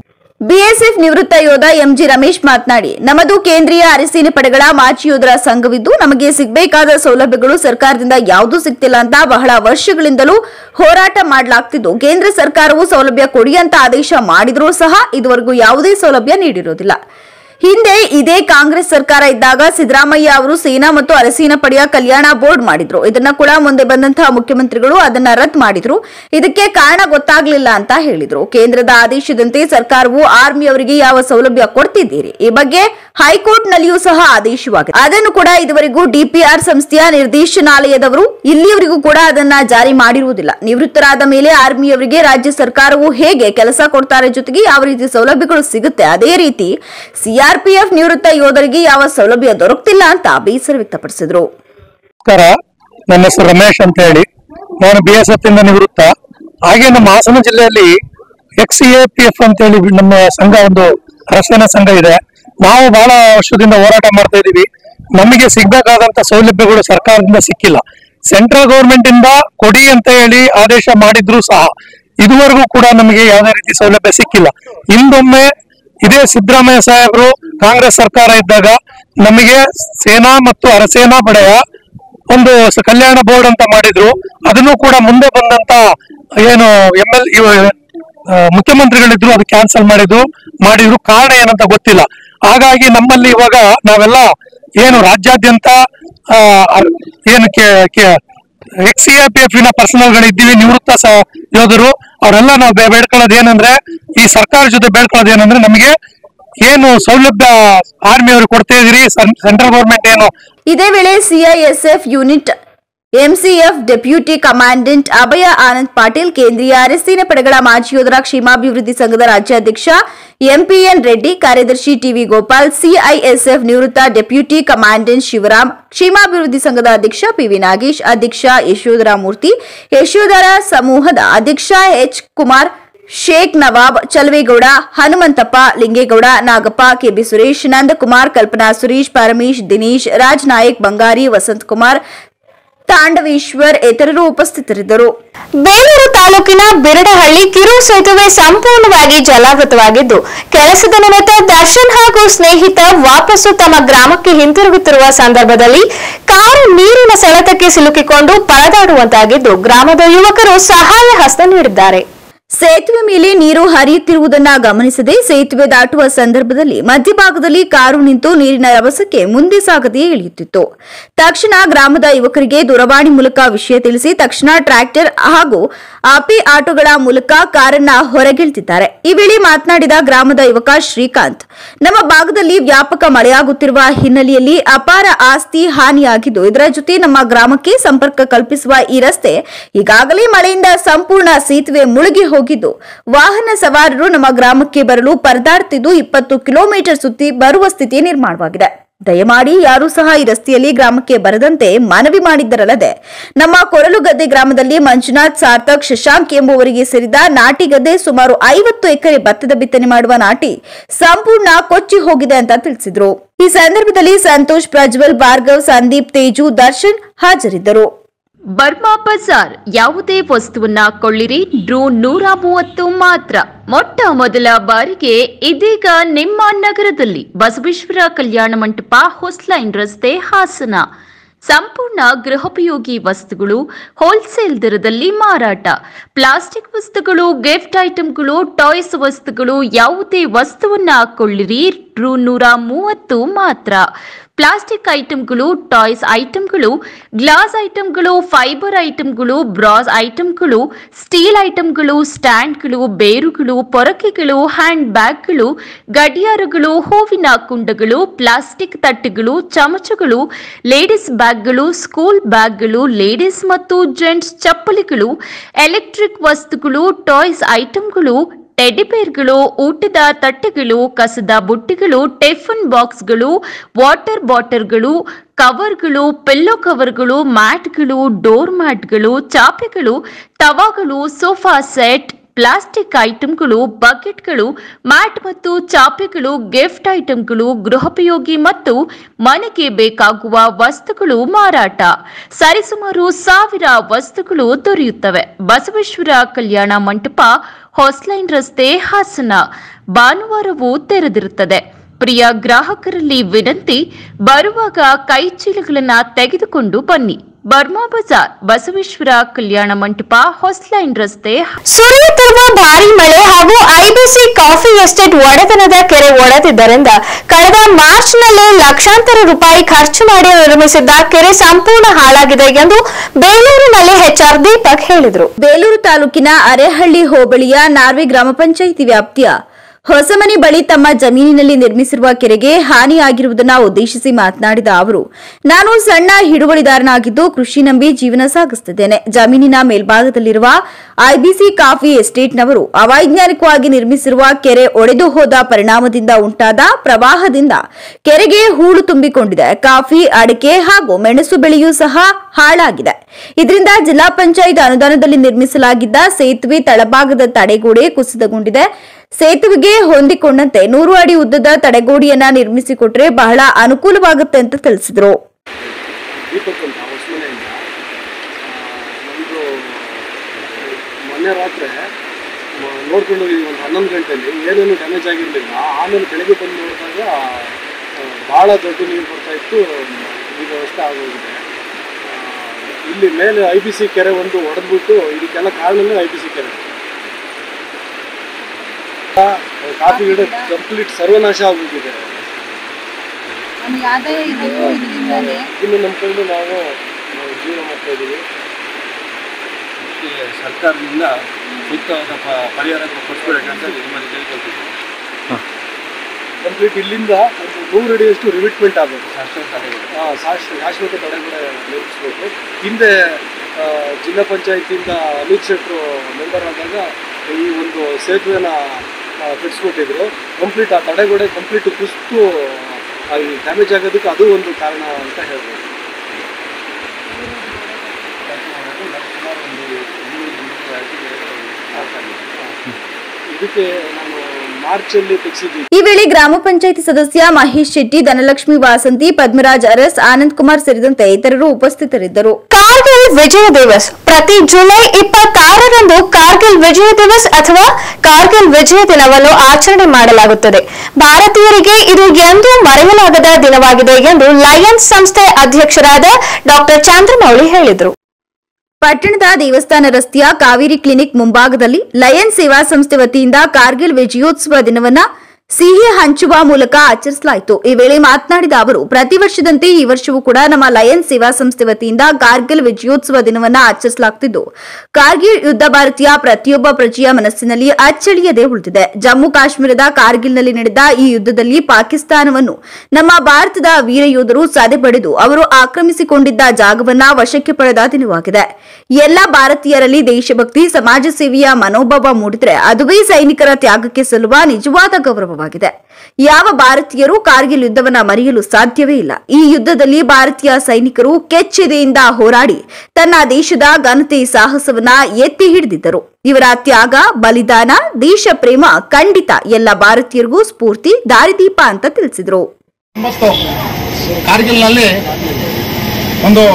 B: BSF ನಿವೃತ್ತ ಯೋಧ ಎಂಜಿ ರಮೇಶ್ ಮಾತನಾಡಿ ನಮ್ಮದು ಕೇಂದ್ರೀಯ ಅರೆಸೇನೆ ಪಡೆಗಳ ಮಾಜಿ ಯೋಧರ ಸಂಘವಿದ್ದು ನಮಗೆ ಸಿಗಬೇಕಾದ ಸೌಲಭ್ಯಗಳು ಸರ್ಕಾರದಿಂದ ಯಾವುದೂ ಸಿಗ್ತಿಲ್ಲ ಅಂತ ಬಹಳ ವರ್ಷಗಳಿಂದಲೂ ಹೋರಾಟ ಮಾಡಲಾಗ್ತಿದ್ದು ಕೇಂದ್ರ ಸರ್ಕಾರವು ಸೌಲಭ್ಯ ಕೊಡಿ ಅಂತ ಆದೇಶ ಮಾಡಿದ್ರೂ ಸಹ ಇದುವರೆಗೂ ಯಾವುದೇ ಸೌಲಭ್ಯ ನೀಡಿರುವುದಿಲ್ಲ ಹಿಂದೆ ಇದೇ ಕಾಂಗ್ರೆಸ್ ಸರ್ಕಾರ ಇದ್ದಾಗ ಸಿದ್ದರಾಮಯ್ಯ ಅವರು ಸೇನಾ ಮತ್ತು ಅರಸೀನ ಪಡೆಯ ಕಲ್ಯಾಣ ಬೋರ್ಡ್ ಮಾಡಿದ್ರು ಇದನ್ನ ಕೂಡ ಮುಂದೆ ಬಂದಂತಹ ಮುಖ್ಯಮಂತ್ರಿಗಳು ಅದನ್ನ ರದ್ದು ಮಾಡಿದ್ರು ಇದಕ್ಕೆ ಕಾರಣ ಗೊತ್ತಾಗ್ಲಿಲ್ಲ ಅಂತ ಹೇಳಿದ್ರು ಕೇಂದ್ರದ ಆದೇಶದಂತೆ ಸರ್ಕಾರವು ಆರ್ಮಿ ಅವರಿಗೆ ಯಾವ ಸೌಲಭ್ಯ ಕೊಡ್ತಿದ್ದೀರಿ ಈ ಬಗ್ಗೆ ಹೈಕೋರ್ಟ್ ನಲ್ಲಿಯೂ ಸಹ ಆದೇಶವಾಗಿದೆ ಅದನ್ನು ಕೂಡ ಇದುವರೆಗೂ ಡಿಪಿಆರ್ ಸಂಸ್ಥೆಯ ನಿರ್ದೇಶನಾಲಯದವರು ಇಲ್ಲಿಯವರೆಗೂ ಕೂಡ ಅದನ್ನ ಜಾರಿ ಮಾಡಿರುವುದಿಲ್ಲ ನಿವೃತ್ತರಾದ ಮೇಲೆ ಆರ್ಮಿಯವರಿಗೆ ರಾಜ್ಯ ಸರ್ಕಾರವು ಹೇಗೆ ಕೆಲಸ ಕೊಡ್ತಾರೆ ಜೊತೆಗೆ ಯಾವ ರೀತಿ ಸೌಲಭ್ಯಗಳು ಸಿಗುತ್ತೆ ಅದೇ ರೀತಿ ಸಿಆರ್ಪಿಎಫ್ ನಿವೃತ್ತ ಯೋಧರಿಗೆ ಯಾವ ಸೌಲಭ್ಯ ದೊರಕುತ್ತಿಲ್ಲ ಅಂತ ಬೇಸರ ವ್ಯಕ್ತಪಡಿಸಿದ್ರು
F: ನಮಸ್ಕಾರ ನನ್ನ ಹೆಸರು ರಮೇಶ್ ಅಂತ ಹೇಳಿ ನಾನು ಬಿ ಎಸ್ ಎಫ್ ಇಂದ ನಿವೃತ್ತ ಹಾಗೆ ನಮ್ಮ ಹಾಸನ ಜಿಲ್ಲೆಯಲ್ಲಿ ಎಕ್ಸ್ ಎ ಪಿ ಎಫ್ ಅಂತ ಹೇಳಿ ನಮ್ಮ ಸಂಘ ಒಂದು ಅರಸೇನಾ ಸಂಘ ಇದೆ ನಾವು ಬಹಳ ವರ್ಷದಿಂದ ಹೋರಾಟ ಮಾಡ್ತಾ ಇದೀವಿ ನಮಗೆ ಸಿಗ್ಬೇಕಾದಂತ ಸೌಲಭ್ಯಗಳು ಸರ್ಕಾರದಿಂದ ಸಿಕ್ಕಿಲ್ಲ ಸೆಂಟ್ರಲ್ ಗೌರ್ಮೆಂಟ್ ಇಂದ ಕೊಡಿ ಅಂತ ಹೇಳಿ ಆದೇಶ ಮಾಡಿದ್ರು ಸಹ ಇದುವರೆಗೂ ಕೂಡ ನಮಗೆ ಯಾವುದೇ ರೀತಿ ಸೌಲಭ್ಯ ಸಿಕ್ಕಿಲ್ಲ ಹಿಂದೊಮ್ಮೆ ಇದೇ ಸಿದ್ದರಾಮಯ್ಯ ಸಾಹೇಬರು ಕಾಂಗ್ರೆಸ್ ಸರ್ಕಾರ ಇದ್ದಾಗ ನಮಗೆ ಸೇನಾ ಮತ್ತು ಅರಸೇನಾ ಪಡೆಯ ಒಂದು ಸ- ಕಲ್ಯಾಣ ಬೋರ್ಡ್ ಅಂತ ಮಾಡಿದ್ರು ಅದನ್ನು ಕೂಡ ಮುಂದೆ ಬಂದಂತ ಏನು ಎಂ ಎಲ್ ಮುಖ್ಯಮಂತ್ರಿಗಳಿದ್ರು ಅದು ಕ್ಯಾನ್ಸಲ್ ಮಾಡಿದ್ರು ಮಾಡಿದ್ರು ಕಾರಣ ಏನಂತ ಗೊತ್ತಿಲ್ಲ ಹಾಗಾಗಿ ನಮ್ಮಲ್ಲಿ ಇವಾಗ ನಾವೆಲ್ಲ ಏನು ರಾಜ್ಯಾದ್ಯಂತ ಆ, ಅರ್- ಏನು ಎಕ್ಸ್ ಸಿ ಪಿ ಎಫ್ ನ ಪರ್ಸನಲ್ ಗಳು ಇದ್ದೀವಿ ನಿವೃತ್ತ ಸ ಯೋಧರು ಅವರೆಲ್ಲ ನಾವು ಬೇ- ಬೇಡ್ಕೊಳ್ಳೋದು ಏನಂದ್ರೆ ಈ ಸರ್ಕಾರ ಜೊತೆ ಬೇಡ್ಕೊಳ್ಳೋದು ಏನಂದ್ರೆ ನಮಗೆ ಏನು ಸೌಲಭ್ಯ ಆರ್ಮಿ ಅವರು ಕೊಡ್ತಾ ಇದೀರಿ ಸೆಂಟ್ರಲ್ ಗೌರ್ಮೆಂಟ್ ಏನು
B: ಇದೇ ವೇಳೆ CISF unit MCF deputy commandant Abhaya Anand Patil ಕೇಂದ್ರೀಯ ಅರೆಸೇನೆ ಪಡೆಗಳ ಮಾಜಿ ಯೋಧರ ಕ್ಷೇಮಾಭಿವೃದ್ಧಿ ಸಂಘದ ರಾಜ್ಯಾಧ್ಯಕ್ಷ ಎಂಪಿಎನ್ ರೆಡ್ಡಿ ಕಾರ್ಯದರ್ಶಿ ಟಿವಿ ಗೋಪಾಲ್ ಸಿಐಎಸ್ಎಫ್ ನಿವೃತ್ತ ಡೆಪ್ಯೂಟಿ ಕಮಾಂಡೆಂಟ್ ಶಿವರಾಮ್ ಕ್ಷೇಮಾಭಿವೃದ್ಧಿ ಸಂಘದ ಅಧ್ಯಕ್ಷ ಪಿವಿ ನಾಗೇಶ್ ಅಧ್ಯಕ್ಷ ಯಶೋಧರ ಮೂರ್ತಿ ಯಶೋಧರ ಸಮೂಹದ ಅಧ್ಯಕ್ಷ ಎಚ್ ಕುಮಾರ್ ಶೇಖ್ ನವಾಬ್ ಚಲವೇಗೌಡ ಹನುಮಂತಪ್ಪ ಲಿಂಗೇಗೌಡ ನಾಗಪ್ಪ ಕೆಬಿ ಸುರೇಶ್ ನಂದಕುಮಾರ್ ಕಲ್ಪನಾ ಸುರೇಶ್ ಪರಮೇಶ್ ದಿನೇಶ್ ರಾಜ್ ನಾಯಕ್ ಬಂಗಾರಿ ವಸಂತ್ ಕುಮಾರ್ ತಾಂಡವೇಶ್ವರ್ ಇತರರು ಉಪಸ್ಥಿತರಿದ್ದರು
A: ಬೇಲೂರು ತಾಲೂಕಿನ ಬಿರಡಹಳ್ಳಿ ಕಿರು ಸೇತುವೆ ಸಂಪೂರ್ಣವಾಗಿ ಜಲಾವೃತವಾಗಿದ್ದು ಕೆಲಸದ ನಿಮಿತ್ತ ದರ್ಶನ್ ಹಾಗೂ ಸ್ನೇಹಿತ ವಾಪಸ್ಸು ತಮ್ಮ ಗ್ರಾಮಕ್ಕೆ ಹಿಂತಿರುಗುತ್ತಿರುವ ಸಂದರ್ಭದಲ್ಲಿ ಕಾರು ನೀರಿನ ಸೆಳೆತಕ್ಕೆ ಸಿಲುಕಿಕೊಂಡು ಪರದಾಡುವಂತಾಗಿದ್ದು ಗ್ರಾಮದ ಯುವಕರು ಸಹಾಯ ಹಸ್ತ ನೀಡಿದ್ದಾರೆ
B: ಸೇತುವೆ ಮೇಲೆ ನೀರು ಹರಿಯುತ್ತಿರುವುದನ್ನ ಗಮನಿಸದೆ ಸೇತುವೆ ದಾಟುವ ಸಂದರ್ಭದಲ್ಲಿ ಮಧ್ಯಭಾಗದಲ್ಲಿ ಕಾರು ನಿಂತು ನೀರಿನ ರಭಸಕ್ಕೆ ಮುಂದೆ ಸಾಗದೆ ಇಳಿಯುತ್ತಿತ್ತು ತಕ್ಷಣ ಗ್ರಾಮದ ಯುವಕರಿಗೆ ದೂರವಾಣಿ ಮೂಲಕ ವಿಷಯ ತಿಳಿಸಿ ತಕ್ಷಣ ಟ್ರ್ಯಾಕ್ಟರ್ ಹಾಗೂ ಆಪಿ ಆಟೋಗಳ ಮೂಲಕ ಕಾರನ್ನ ಹೊರಗಿಳ್ತಿದ್ದಾರೆ ಈ ವೇಳೆ ಮಾತನಾಡಿದ ಗ್ರಾಮದ ಯುವಕ ಶ್ರೀಕಾಂತ್ ನಮ್ಮ ಭಾಗದಲ್ಲಿ ವ್ಯಾಪಕ ಮಳೆಯಾಗುತ್ತಿರುವ ಹಿನ್ನೆಲೆಯಲ್ಲಿ ಅಪಾರ ಆಸ್ತಿ ಹಾನಿಯಾಗಿದ್ದು ಇದರ ಜೊತೆ ನಮ್ಮ ಗ್ರಾಮಕ್ಕೆ ಸಂಪರ್ಕ ಕಲ್ಪಿಸುವ ಈ ರಸ್ತೆ ಈಗಾಗಲೇ ಮಳೆಯಿಂದ ಸಂಪೂರ್ಣ ಸೇತುವೆ ಮುಳುಗಿ ಹೋಗಿದ್ದು ವಾಹನ ಸವಾರರು ನಮ್ಮ ಗ್ರಾಮಕ್ಕೆ ಬರಲು ಪರದಾಡ್ತಿದ್ದು ಇಪ್ಪತ್ತು ಕಿಲೋಮೀಟರ್ ಸುತ್ತಿ ಬರುವ ಸ್ಥಿತಿ ನಿರ್ಮಾಣವಾಗಿದೆ ದಯಮಾಡಿ ಯಾರೂ ಸಹ ಈ ರಸ್ತೆಯಲ್ಲಿ ಗ್ರಾಮಕ್ಕೆ ಬರದಂತೆ ಮನವಿ ಮಾಡಿದ್ದರಲ್ಲದೆ ನಮ್ಮ ಕೊರಲುಗದ್ದೆ ಗ್ರಾಮದಲ್ಲಿ ಮಂಜುನಾಥ್ ಸಾರ್ಥಕ್ ಶಶಾಂಕ್ ಎಂಬುವರಿಗೆ ಸೇರಿದ ನಾಟಿ ಗದ್ದೆ ಸುಮಾರು ಐವತ್ತು ಎಕರೆ ಭತ್ತದ ಬಿತ್ತನೆ ಮಾಡುವ ನಾಟಿ ಸಂಪೂರ್ಣ ಕೊಚ್ಚಿ ಹೋಗಿದೆ ಅಂತ ತಿಳಿಸಿದ್ರು ಈ ಸಂದರ್ಭದಲ್ಲಿ ಸಂತೋಷ್ ಪ್ರಜ್ವಲ್ ಭಾರ್ಗವ್ ಸಂದೀಪ್ ತೇಜು ದರ್ಶನ್ ಹಾಜರಿದ್ದರು
G: ಬರ್ಮಾ ಬಜಾರ್ ಯಾವುದೇ ವಸ್ತುವನ್ನ ಕೊಳ್ಳಿರಿ ಡ್ರೂ ನೂರ ಮೂವತ್ತು ಮಾತ್ರ ಮೊಟ್ಟ ಮೊದಲ ಬಾರಿಗೆ ಇದೀಗ ನಿಮ್ಮ ನಗರದಲ್ಲಿ ಬಸವೇಶ್ವರ ಕಲ್ಯಾಣ ಮಂಟಪ ಹೊಸ್ಲೈನ್ ರಸ್ತೆ ಹಾಸನ ಸಂಪೂರ್ಣ ಗೃಹೋಪಯೋಗಿ ವಸ್ತುಗಳು ಹೋಲ್ಸೇಲ್ ದರದಲ್ಲಿ ಮಾರಾಟ ಪ್ಲಾಸ್ಟಿಕ್ ವಸ್ತುಗಳು ಗಿಫ್ಟ್ ಐಟಂಗಳು ಟಾಯ್ಸ್ ವಸ್ತುಗಳು ಯಾವುದೇ ವಸ್ತುವನ್ನ ಕೊಳ್ಳಿರಿ ರು ನೂರ ಮೂವತ್ತು ಮಾತ್ರ ಪ್ಲಾಸ್ಟಿಕ್ ಐಟಂಗಳು ಟಾಯ್ಸ್ ಐಟಂಗಳು ಗ್ಲಾಸ್ ಐಟಂಗಳು ಫೈಬರ್ ಐಟಂಗಳು ಬ್ರಾಸ್ ಐಟಂಗಳು ಸ್ಟೀಲ್ ಐಟಂಗಳು ಸ್ಟ್ಯಾಂಡ್ಗಳು ಬೇರುಗಳು ಪೊರಕೆಗಳು ಹ್ಯಾಂಡ್ ಬ್ಯಾಗ್ಗಳು ಗಡಿಯಾರಗಳು ಹೂವಿನ ಕುಂಡಗಳು ಪ್ಲಾಸ್ಟಿಕ್ ತಟ್ಟೆಗಳು ಚಮಚಗಳು ಲೇಡೀಸ್ ಬ್ಯಾಗ್ಗಳು ಸ್ಕೂಲ್ ಬ್ಯಾಗ್ಗಳು ಲೇಡೀಸ್ ಮತ್ತು ಜೆಂಟ್ಸ್ ಚಪ್ಪಲಿಗಳು ಎಲೆಕ್ಟ್ರಿಕ್ ವಸ್ತುಗಳು ಟಾಯ್ಸ್ ಐಟಂಗಳು ಟೆಡಿಬೇರ್ಗಳು ಊಟದ ತಟ್ಟೆಗಳು ಕಸದ ಬುಟ್ಟಿಗಳು ಟಿಫನ್ ಬಾಕ್ಸ್ಗಳು ವಾಟರ್ ಬಾಟಲ್ಗಳು ಕವರ್ಗಳು ಪಿಲ್ಲೋ ಕವರ್ಗಳು ಮ್ಯಾಟ್ಗಳು ಡೋರ್ ಮ್ಯಾಟ್ಗಳು ಚಾಪೆಗಳು ತವಾಗಳು ಸೋಫಾ ಸೆಟ್ ಪ್ಲಾಸ್ಟಿಕ್ ಐಟಂಗಳು ಬಕೆಟ್ಗಳು ಮ್ಯಾಟ್ ಮತ್ತು ಚಾಪೆಗಳು ಗಿಫ್ಟ್ ಐಟಂಗಳು ಗೃಹೋಪಯೋಗಿ ಮತ್ತು ಮನೆಗೆ ಬೇಕಾಗುವ ವಸ್ತುಗಳು ಮಾರಾಟ ಸರಿಸುಮಾರು ಸಾವಿರ ವಸ್ತುಗಳು ದೊರೆಯುತ್ತವೆ ಬಸವೇಶ್ವರ ಕಲ್ಯಾಣ ಮಂಟಪ ಹೊಸ್ಲೈನ್ ರಸ್ತೆ ಹಾಸನ ಭಾನುವಾರವೂ ತೆರೆದಿರುತ್ತದೆ ಪ್ರಿಯ ಗ್ರಾಹಕರಲ್ಲಿ ವಿನಂತಿ ಬರುವಾಗ ಕೈ ಚೀಲಗಳನ್ನ ತೆಗೆದುಕೊಂಡು ಬನ್ನಿ ಬರ್ಮಾ ಬಜಾರ್ ಬಸವೇಶ್ವರ ಕಲ್ಯಾಣ ಮಂಟಪ ಹೊಸ್ಲೈನ್ ರಸ್ತೆ
A: ಸುರಿಯುತ್ತಿರುವ ಭಾರಿ ಮಳೆ ಹಾಗೂ ಐಬಿಸಿ ಕಾಫಿ ಎಸ್ಟೇಟ್ ಒಡೆತನದ ಕೆರೆ ಒಡೆದಿದ್ದರಿಂದ ಕಳೆದ ಮಾರ್ಚ್ನಲ್ಲಿ ಲಕ್ಷಾಂತರ ರೂಪಾಯಿ ಖರ್ಚು ಮಾಡಿ ನಿರ್ಮಿಸಿದ್ದ ಕೆರೆ ಸಂಪೂರ್ಣ ಹಾಳಾಗಿದೆ ಎಂದು ಬೇಲೂರಿನಲ್ಲಿ ಎಚ್ಆರ್ ದೀಪಕ್ ಹೇಳಿದರು
B: ಬೇಲೂರು ತಾಲೂಕಿನ ಅರೆಹಳ್ಳಿ ಹೋಬಳಿಯ ನಾರ್ವೆ ಗ್ರಾಮ ಪಂಚಾಯಿತಿ ವ್ಯಾಪ್ತಿಯ ಹೊಸಮನೆ ಬಳಿ ತಮ್ಮ ಜಮೀನಿನಲ್ಲಿ ನಿರ್ಮಿಸಿರುವ ಕೆರೆಗೆ ಹಾನಿಯಾಗಿರುವುದನ್ನು ಉದ್ದೇಶಿಸಿ ಮಾತನಾಡಿದ ಅವರು ನಾನು ಸಣ್ಣ ಹಿಡುವಳಿದಾರನಾಗಿದ್ದು ಕೃಷಿ ನಂಬಿ ಜೀವನ ಸಾಗಿಸುತ್ತಿದ್ದೇನೆ ಜಮೀನಿನ ಮೇಲ್ಭಾಗದಲ್ಲಿರುವ ಐಬಿಸಿ ಕಾಫಿ ಎಸ್ಟೇಟ್ನವರು ಅವೈಜ್ಞಾನಿಕವಾಗಿ ನಿರ್ಮಿಸಿರುವ ಕೆರೆ ಒಡೆದು ಹೋದ ಪರಿಣಾಮದಿಂದ ಉಂಟಾದ ಪ್ರವಾಹದಿಂದ ಕೆರೆಗೆ ಹೂಳು ತುಂಬಿಕೊಂಡಿದೆ ಕಾಫಿ ಅಡಿಕೆ ಹಾಗೂ ಮೆಣಸು ಬೆಳೆಯೂ ಸಹ ಹಾಳಾಗಿದೆ ಇದರಿಂದ ಜಿಲ್ಲಾ ಪಂಚಾಯತ್ ಅನುದಾನದಲ್ಲಿ ನಿರ್ಮಿಸಲಾಗಿದ್ದ ಸೇತುವೆ ತಳಭಾಗದ ತಡೆಗೋಡೆ ಕುಸಿತಗೊಂಡಿದೆ ಸೇತುವೆಗೆ ಹೊಂದಿಕೊಂಡಂತೆ ನೂರು ಅಡಿ ಉದ್ದದ ತಡೆಗೋಡೆಯನ್ನ ನಿರ್ಮಿಸಿಕೊಟ್ರೆ ಬಹಳ ಅನುಕೂಲವಾಗುತ್ತೆ ಅಂತ ತಿಳಿಸಿದರು
H: ದೀಪಕ್ ಅಂತ ಹೊಸಮನೆಯಿಂದ ನಮ್ಮದು ಮೊನ್ನೆ ರಾತ್ರಿ ಮ- ನೋಡ್ಕೊಂಡು ಹೋಗಿದ್ವಿ ಒಂದು ಹನ್ನೊಂದು ಗಂಟೆಯಲ್ಲಿ ಏನೇನು ಡ್ಯಾಮೇಜ್ ಆಗಿರಲಿಲ್ಲ ಆಮೇಲೆ ಬೆಳಗ್ಗೆ ಬಂದು ನೋಡಿದಾಗ ಆ, ಭಾಳ ದೊಡ್ಡ ನೀರು ಬರ್ತಾ ಇತ್ತು ಈ ವ್ಯವಸ್ಥೆ ಆಗೋಗಿದೆ ಆ, ಇಲ್ಲಿ ಮೇಲೆ ಐ ಬಿ ಸಿ ಕೆರೆ ಒಂದು ಒಡೆದ್ಬಿಟ್ಟು ಇದಕ್ಕೆಲ್ಲ ಕಾರಣನೇ ಐ ಬಿ ಸಿ ಕೆರೆ ಆ, ಕಾಫಿ ಗಿಡ ಕಂಪ್ಲೀಟ್ ಸರ್ವನಾಶ ಆಗೋಗಿದೆ ಇನ್ನು ನಮ್ಮ ಕೈಲಿ ನಾವು ನಾವು ಜೀವನ ಮಾಡ್ತಾ ಇದ್ದೀವಿ
I: ಇದಕ್ಕೆ ಸರ್ಕಾರದಿಂದ ಸೂಕ್ತವಾದ ಪ- ಪರಿಹಾರ ಕೊಡಿಸ್ಬೇಕಂತ ನಿಮ್ಮಲ್ಲಿ ಕೇಳ್ಕೊಳ್ತೀವಿ
H: ಕಂಪ್ಲೀಟ್ ಇಲ್ಲಿಂದ ಒಂದು ನೂರು ಅಡಿಯಷ್ಟು ರಿವಿಟ್ಮೆಂಟ್ ಆಗಬೇಕು
I: ಶಾಶ್ವತ ತಡೆಗಳು
H: ಆ, ಶಾಶ್ವ ಶಾಶ್ವತ ತಡೆಗೋಡೆ ನಿರ್ಮಿಸ್ಬೇಕು ಹಿಂದೆ ಆ, ಜಿಲ್ಲಾ ಪಂಚಾಯತಿಯಿಂದ ಅಮಿತ್ ಶೆಟ್ರು ಮೆಂಬರ್ ಆದಾಗ ಈ ಒಂದು ಸೇತುವೆನ ಆ, ಕಟ್ಸ್ಕೊಟ್ಟಿದ್ರು ಕಂಪ್ಲೀಟ್ ಆ ತಡೆಗೋಡೆ ಕಂಪ್ಲೀಟ್ ಕುಸಿತು ಅಲ್ಲಿ ಡ್ಯಾಮೇಜ್ ಆಗೋದಕ್ಕೆ ಅದು ಒಂದು ಕಾರಣ ಅಂತ ಹೇಳ್ಬೋದು
I: ಸುಮಾರು ಒಂದು ನೂರು ಅಡಿಗೆ
H: ಇದಕ್ಕೆ ನಾನು ಮಾರ್ಚಲ್ಲಿ ತೆಗೆಸಿದ್ವಿ
B: ಈ ವೇಳೆ ಗ್ರಾಮ ಪಂಚಾಯಿತಿ ಸದಸ್ಯ ಮಹೇಶ್ ಶೆಟ್ಟಿ ಧನಲಕ್ಷ್ಮಿ ವಾಸಂತಿ ಪದ್ಮರಾಜ್ ಅರಸ್ ಆನಂದ್ ಕುಮಾರ್ ಸೇರಿದಂತೆ ಇತರರು ಉಪಸ್ಥಿತರಿದ್ದರು
A: ಕಾರ್ಗಿಲ್ ವಿಜಯ ದಿವಸ್ ಪ್ರತಿ ಜುಲೈ ಇಪ್ಪತ್ತಾರರಂದು ಕಾರ್ಗಿಲ್ ವಿಜಯ ದಿವಸ್ ಅಥವಾ ಕಾರ್ಗಿಲ್ ವಿಜಯ ದಿನವನ್ನು ಆಚರಣೆ ಮಾಡಲಾಗುತ್ತದೆ ಭಾರತೀಯರಿಗೆ ಇದು ಎಂದೂ ಮರೆಯಲಾಗದ ದಿನವಾಗಿದೆ ಎಂದು ಲಯನ್ಸ್ ಸಂಸ್ಥೆ ಅಧ್ಯಕ್ಷರಾದ ಡಾಕ್ಟರ್ ಚಂದ್ರಮೌಳಿ ಹೇಳಿದರು
B: ಪಟ್ಟಣದ ದೇವಸ್ಥಾನ ರಸ್ತೆಯ ಕಾವೇರಿ ಕ್ಲಿನಿಕ್ ಮುಂಭಾಗದಲ್ಲಿ ಲಯನ್ ಸೇವಾ ಸಂಸ್ಥೆ ವತಿಯಿಂದ ಕಾರ್ಗಿಲ್ ವಿಜಯೋತ್ಸವ ದಿನವನ್ನ ಸಿಹಿ ಹಂಚುವ ಮೂಲಕ ಆಚರಿಸಲಾಯಿತು ಈ ವೇಳೆ ಮಾತನಾಡಿದ ಅವರು ಪ್ರತಿ ವರ್ಷದಂತೆ ಈ ವರ್ಷವೂ ಕೂಡ ನಮ್ಮ ಲಯನ್ ಸೇವಾ ಸಂಸ್ಥೆ ವತಿಯಿಂದ ಕಾರ್ಗಿಲ್ ವಿಜಯೋತ್ಸವ ದಿನವನ್ನ ಆಚರಿಸಲಾಗುತ್ತಿದ್ದು ಕಾರ್ಗಿಲ್ ಯುದ್ಧ ಭಾರತೀಯ ಪ್ರತಿಯೊಬ್ಬ ಪ್ರಜೆಯ ಮನಸ್ಸಿನಲ್ಲಿ ಅಚ್ಚಳಿಯದೆ ಉಳಿದಿದೆ ಜಮ್ಮು ಕಾಶ್ಮೀರದ ಕಾರ್ಗಿಲ್ನಲ್ಲಿ ನಡೆದ ಈ ಯುದ್ಧದಲ್ಲಿ ಪಾಕಿಸ್ತಾನವನ್ನು ನಮ್ಮ ಭಾರತದ ವೀರ ಯೋಧರು ಸದೆಬಡಿದು ಅವರು ಆಕ್ರಮಿಸಿಕೊಂಡಿದ್ದ ಜಾಗವನ್ನ ವಶಕ್ಕೆ ಪಡೆದ ದಿನವಾಗಿದೆ ಎಲ್ಲ ಭಾರತೀಯರಲ್ಲಿ ದೇಶಭಕ್ತಿ ಸಮಾಜ ಸೇವೆಯ ಮನೋಭಾವ ಮೂಡಿದ್ರೆ ಅದುವೇ ಸೈನಿಕರ ತ್ಯಾಗಕ್ಕೆ ಸಲ್ಲುವ ನಿಜವಾದ ಗೌರವವಾಗಿದೆ ಯಾವ ಭಾರತೀಯರು ಕಾರ್ಗಿಲ್ ಯುದ್ಧವನ್ನ ಮರೆಯಲು ಸಾಧ್ಯವೇ ಇಲ್ಲ ಈ ಯುದ್ಧದಲ್ಲಿ ಭಾರತೀಯ ಸೈನಿಕರು ಕೆಚ್ಚೆದೆಯಿಂದ ಹೋರಾಡಿ ತನ್ನ ದೇಶದ ಘನತೆ ಸಾಹಸವನ್ನ ಎತ್ತಿ ಹಿಡಿದಿದ್ದರು ಇವರ ತ್ಯಾಗ ಬಲಿದಾನ ದೇಶ ಪ್ರೇಮ ಖಂಡಿತ ಎಲ್ಲ ಭಾರತೀಯರಿಗೂ ಸ್ಫೂರ್ತಿ ದಾರಿದೀಪ ಅಂತ ತಿಳಿಸಿದ್ರು
J: ಮತ್ತು ಕಾರ್ಗಿಲ್ನಲ್ಲಿ ಒಂದು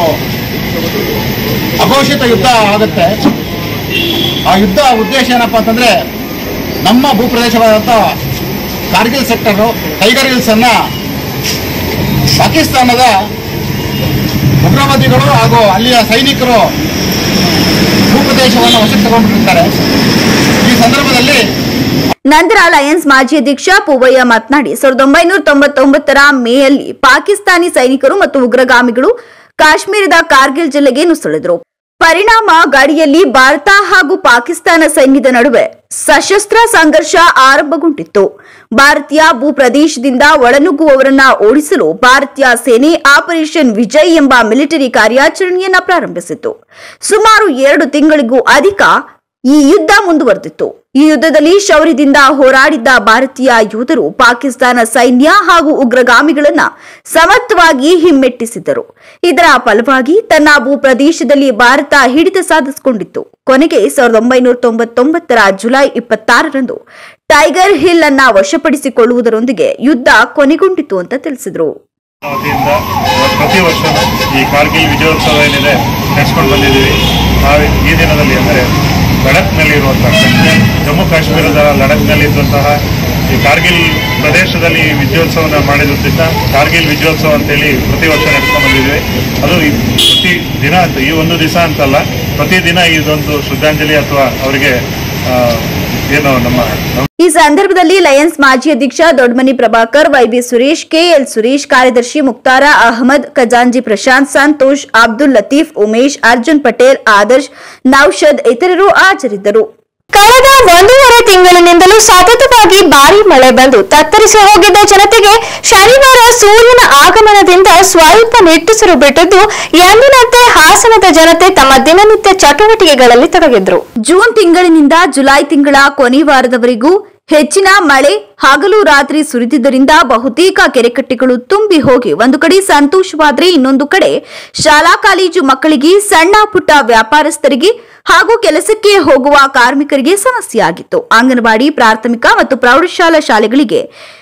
J: ಅಘೋಷಿತ ಯುದ್ಧ ಆಗುತ್ತೆ ಆ ಯುದ್ಧ ಉದ್ದೇಶ ಏನಪ್ಪ ಅಂತಂದ್ರೆ ನಮ್ಮ ಭೂಪ್ರದೇಶವಾದಂಥ ಕಾರ್ಗಿಲ್ ಸೆಕ್ಟರು ಟೈಗರ್ ಹಿಲ್ಸ್ ಅನ್ನ ಪಾಕಿಸ್ತಾನದ ಉಗ್ರವಾದಿಗಳು ಹಾಗೂ ಅಲ್ಲಿಯ ಸೈನಿಕರು ಭೂಪ್ರದೇಶವನ್ನು ವಶಕ್ಕೆ ತಗೊಂಡ್ಬಿಟ್ಟಿರ್ತಾರೆ ಈ ಸಂದರ್ಭದಲ್ಲಿ
B: ನಂತರ ಲಯನ್ಸ್ ಮಾಜಿ ಅಧ್ಯಕ್ಷ ಪೂವಯ್ಯ ಮಾತನಾಡಿ ಸಾವಿರದ ಒಂಬೈನೂರ ತೊಂಬತ್ತೊಂಬತ್ತರ ಮೇಯಲ್ಲಿ ಪಾಕಿಸ್ತಾನಿ ಸೈನಿಕರು ಮತ್ತು ಉಗ್ರಗಾಮಿಗಳು ಕಾಶ್ಮೀರದ ಕಾರ್ಗಿಲ್ ಜಿಲ್ಲೆಗೆ ನುಸುಳಿದ್ರು ಪರಿಣಾಮ ಗಡಿಯಲ್ಲಿ ಭಾರತ ಹಾಗೂ ಪಾಕಿಸ್ತಾನ ಸೈನ್ಯದ ನಡುವೆ ಸಶಸ್ತ್ರ ಸಂಘರ್ಷ ಆರಂಭಗೊಂಡಿತ್ತು ಭಾರತೀಯ ಭೂಪ್ರದೇಶದಿಂದ ಒಳನುಗ್ಗುವವರನ್ನ ಓಡಿಸಲು ಭಾರತೀಯ ಸೇನೆ ಆಪರೇಷನ್ ವಿಜಯ್ ಎಂಬ ಮಿಲಿಟರಿ ಕಾರ್ಯಾಚರಣೆಯನ್ನ ಪ್ರಾರಂಭಿಸಿತು ಸುಮಾರು ಎರಡು ತಿಂಗಳಿಗೂ ಅಧಿಕ ಈ ಯುದ್ಧ ಮುಂದುವರೆದಿತ್ತು ಈ ಯುದ್ಧದಲ್ಲಿ ಶೌರ್ಯದಿಂದ ಹೋರಾಡಿದ್ದ ಭಾರತೀಯ ಯೋಧರು ಪಾಕಿಸ್ತಾನ ಸೈನ್ಯ ಹಾಗೂ ಉಗ್ರಗಾಮಿಗಳನ್ನ ಸಮರ್ಥವಾಗಿ ಹಿಮ್ಮೆಟ್ಟಿಸಿದ್ದರು ಇದರ ಫಲವಾಗಿ ತನ್ನ ಭೂಪ್ರದೇಶದಲ್ಲಿ ಭಾರತ ಹಿಡಿತ ಸಾಧಿಸಿಕೊಂಡಿತ್ತು ಕೊನೆಗೆ ಸಾವಿರದ ಒಂಬೈನೂರ ತೊಂಬತ್ತೊಂಬತ್ತರ ಜುಲೈ ಇಪ್ಪತ್ತಾರರಂದು ಟೈಗರ್ ಹಿಲ್ ಅನ್ನ ವಶಪಡಿಸಿಕೊಳ್ಳುವುದರೊಂದಿಗೆ ಯುದ್ಧ ಕೊನೆಗೊಂಡಿತು ಅಂತ ತಿಳಿಸಿದರು
K: ವತಿಯಿಂದ ಪ್ರತಿ ವರ್ಷ ಈ ಕಾರ್ಗಿಲ್ ವಿಜಯೋತ್ಸವ ಏನಿದೆ ನಡೆಸ್ಕೊಂಡು ಬಂದಿದ್ದೀವಿ ನಾವು ಈ ದಿನದಲ್ಲಿ ಅಂದರೆ ಲಡಖ್ನಲ್ಲಿರುವಂತಹ ಜಮ್ಮು ಕಾಶ್ಮೀರದ ಲಡಖ್ನಲ್ಲಿದ್ದಂತಹ ಈ ಕಾರ್ಗಿಲ್ ಪ್ರದೇಶದಲ್ಲಿ ಈ ವಿಜಯೋತ್ಸವನ ಮಾಡಿರೋದ್ರಿಂದ ಕಾರ್ಗಿಲ್ ವಿಜಯೋತ್ಸವ ಅಂತೇಳಿ ಪ್ರತಿ ವರ್ಷ ನಡೆಸ್ಕೊಂಡು ಬಂದಿದ್ದೀವಿ ಅದು ಈ ಪ್ರತಿ ದಿನ ಅಂತ ಈ ಒಂದು ದಿವಸ ಅಂತಲ್ಲ ಪ್ರತಿದಿನ ಇದೊಂದು ಶ್ರದ್ಧಾಂಜಲಿ ಅಥವಾ ಅವರಿಗೆ ಆ, ಏನು ನಮ್ಮ ನಮ್ಮ
B: ಈ ಸಂದರ್ಭದಲ್ಲಿ ಲಯನ್ಸ್ ಮಾಜಿ ಅಧ್ಯಕ್ಷ ದೊಡ್ಡಮನಿ ಪ್ರಭಾಕರ್ ವೈಬಿ ಸುರೇಶ್ ಕೆಎಲ್ ಸುರೇಶ್ ಕಾರ್ಯದರ್ಶಿ ಮುಕ್ತಾರ ಅಹಮದ್ ಖಜಾಂಜಿ ಪ್ರಶಾಂತ್ ಸಂತೋಷ್ ಅಬ್ದುಲ್ ಲತೀಫ್ ಉಮೇಶ್ ಅರ್ಜುನ್ ಪಟೇಲ್ ಆದರ್ಶ್ ನೌಷದ್ ಇತರರು ಹಾಜರಿದ್ದರು
A: ಕಳೆದ ಒಂದೂವರೆ ತಿಂಗಳಿನಿಂದಲೂ ಸತತವಾಗಿ ಭಾರಿ ಮಳೆ ಬಂದು ತತ್ತರಿಸಿ ಹೋಗಿದ್ದ ಜನತೆಗೆ ಶನಿವಾರ ಸೂರ್ಯನ ಆಗಮನದಿಂದ ಸ್ವಲ್ಪ ನಿಟ್ಟುಸಿರು ಬಿಟ್ಟಿದ್ದು ಎಂದಿನಂತೆ ಹಾಸನದ ಜನತೆ ತಮ್ಮ ದಿನನಿತ್ಯ ಚಟುವಟಿಕೆಗಳಲ್ಲಿ ತೊಡಗಿದ್ರು
B: ಜೂನ್ ತಿಂಗಳಿನಿಂದ ಜುಲೈ ತಿಂಗಳ ಕೊನೆ ವಾರದವರೆಗೂ ಹೆಚ್ಚಿನ ಮಳೆ ಹಗಲು ರಾತ್ರಿ ಸುರಿದಿದ್ದರಿಂದ ಬಹುತೇಕ ಕೆರೆಕಟ್ಟೆಗಳು ತುಂಬಿ ಹೋಗಿ ಒಂದು ಕಡೆ ಸಂತೋಷವಾದ್ರೆ ಇನ್ನೊಂದು ಕಡೆ ಶಾಲಾ ಕಾಲೇಜು ಮಕ್ಕಳಿಗೆ ಸಣ್ಣ ಪುಟ್ಟ ವ್ಯಾಪಾರಸ್ಥರಿಗೆ ಹಾಗೂ ಕೆಲಸಕ್ಕೆ ಹೋಗುವ ಕಾರ್ಮಿಕರಿಗೆ ಸಮಸ್ಯೆಯಾಗಿತ್ತು ಅಂಗನವಾಡಿ ಪ್ರಾಥಮಿಕ ಮತ್ತು ಪ್ರೌಢಶಾಲಾ ಶಾಲೆಗಳಿಗೆ